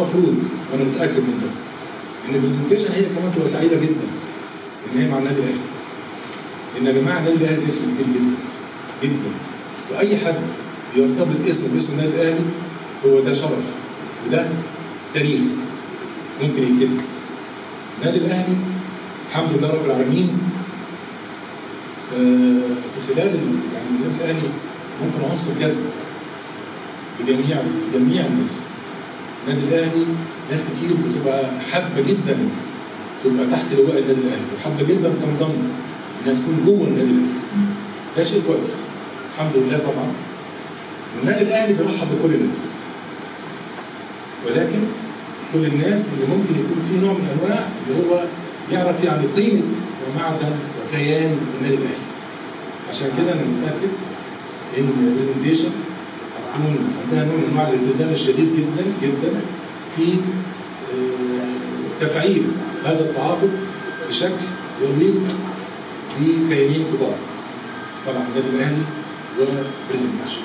المفروض وانا متاكد من ده ان البرزنتيشن هي كمان تبقى سعيده جدا ان هي مع النادي الاهلي ان يا جماعه النادي الاهلي ده اسم كبير جدا جدا واي حد يرتبط اسمه باسم النادي الاهلي هو ده شرف وده تاريخ ممكن يتكتب النادي الاهلي الحمد لله رب العالمين آه، في خلال ال- يعني النادي الاهلي ممكن عنصر جذب بجميع جميع الناس النادي الاهلي ناس كتير بتبقى حابه جدا تبقى تحت لواء النادي الاهلي وحابه جدا تنضم انها تكون جوه النادي الاهلي ده شيء كويس الحمد لله طبعا والنادي الاهلي بيرحب بكل الناس ولكن كل الناس اللي ممكن يكون في نوع من انواع اللي هو يعرف يعني قيمه ومعدن وكيان النادي الاهلي عشان كده انا متاكد ان البرزنتيشن هتكون عندها نوع من انواع الالتزام الشديد جدا جدا في آه، تفعيل هذا التعاقد بشكل يليق بكيانين كبار طبعا النادي الاهلي وبرزنتيشن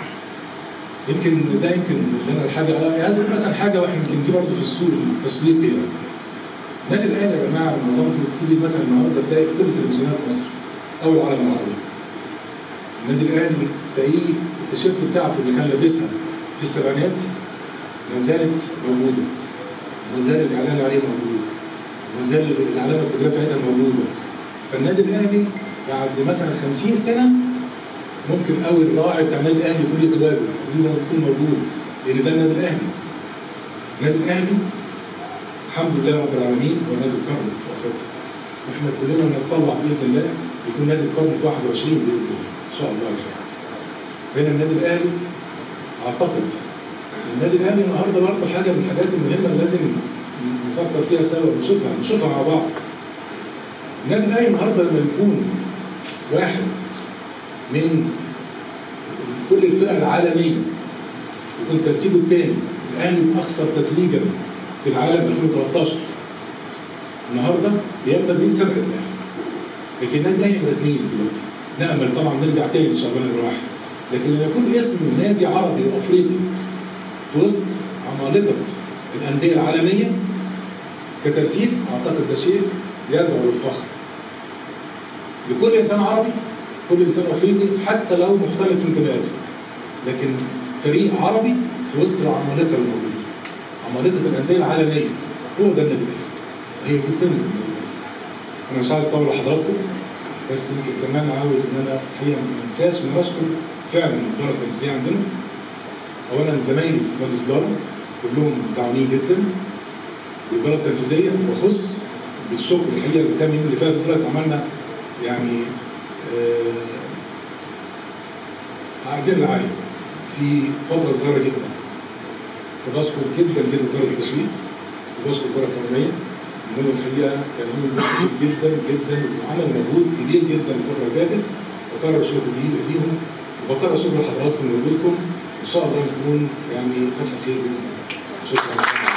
يمكن ده يمكن اللي انا الحاجه عايز اقول مثلا حاجه واحنا يمكن دي برضه في السوق التسويقي يعني النادي الاهلي يا جماعه منظمته بتيجي مثلا النهارده تلاقي في كل تلفزيونات مصر او العالم العربي النادي الاهلي تلاقيه التيشيرت بتاعته اللي كان لابسها في السبعينات ما زالت موجوده ما زال الاعلان عليه موجود ما زال العلامه الكبيره بتاعتها موجوده فالنادي الاهلي بعد مثلا 50 سنه ممكن قوي الراعي بتاع النادي الاهلي يكون له تواجد وليه يكون موجود لان ده النادي الاهلي النادي الاهلي الحمد لله رب العالمين هو نادي القرن في افريقيا واحنا كلنا نتطلع باذن الله يكون نادي القرن في 21 باذن الله ان شاء الله يا شباب بين النادي الاهلي اعتقد النادي الاهلي النهارده برضه حاجه من الحاجات المهمه اللي لازم نفكر فيها سوا ونشوفها نشوفها مع بعض النادي الاهلي النهارده لما يكون واحد من كل الفرق العالميه يكون ترتيبه الثاني الاهلي الاكثر تتويجا في العالم 2013 النهارده ريال مدريد سبقت الاهلي لكن النادي الاهلي نمره اثنين دلوقتي نامل طبعا نرجع تاني ان شاء الله نمره واحد لكن لما يكون اسم نادي عربي وافريقي في وسط عمالقه الانديه العالميه كترتيب اعتقد ده شيء يدعو للفخر لكل انسان عربي كل انسان افريقي حتى لو مختلف في انتماءاته لكن فريق عربي في وسط العمالقه الموجوده عمالقه الانديه العالميه هو ده النادي الاهلي هي دي قمه النادي الاهلي انا مش عايز اطول على حضراتكم بس يمكن كمان عاوز ان انا الحقيقه ما انساش ان أنا اشكر فعلا الاداره التنفيذيه عندنا اولا زمايلي في مجلس الاداره كلهم داعمين جدا الاداره التنفيذيه وخص بالشكر الحقيقه الكام يوم اللي فاتوا دولت عملنا يعني آه، عقدين رعايه في فتره صغيره جدا فبشكر جدا جدا اداره التسويق وبشكر الاداره القانونيه انهم الحقيقه كانوا عاملين جدا جدا وعملوا مجهود كبير جدا الفتره اللي فاتت بكرر شكر ليه- ليهم وبكرر شكر لحضراتكم لوجودكم ان شاء الله نكون يعني فتحه خير باذن الله شكرا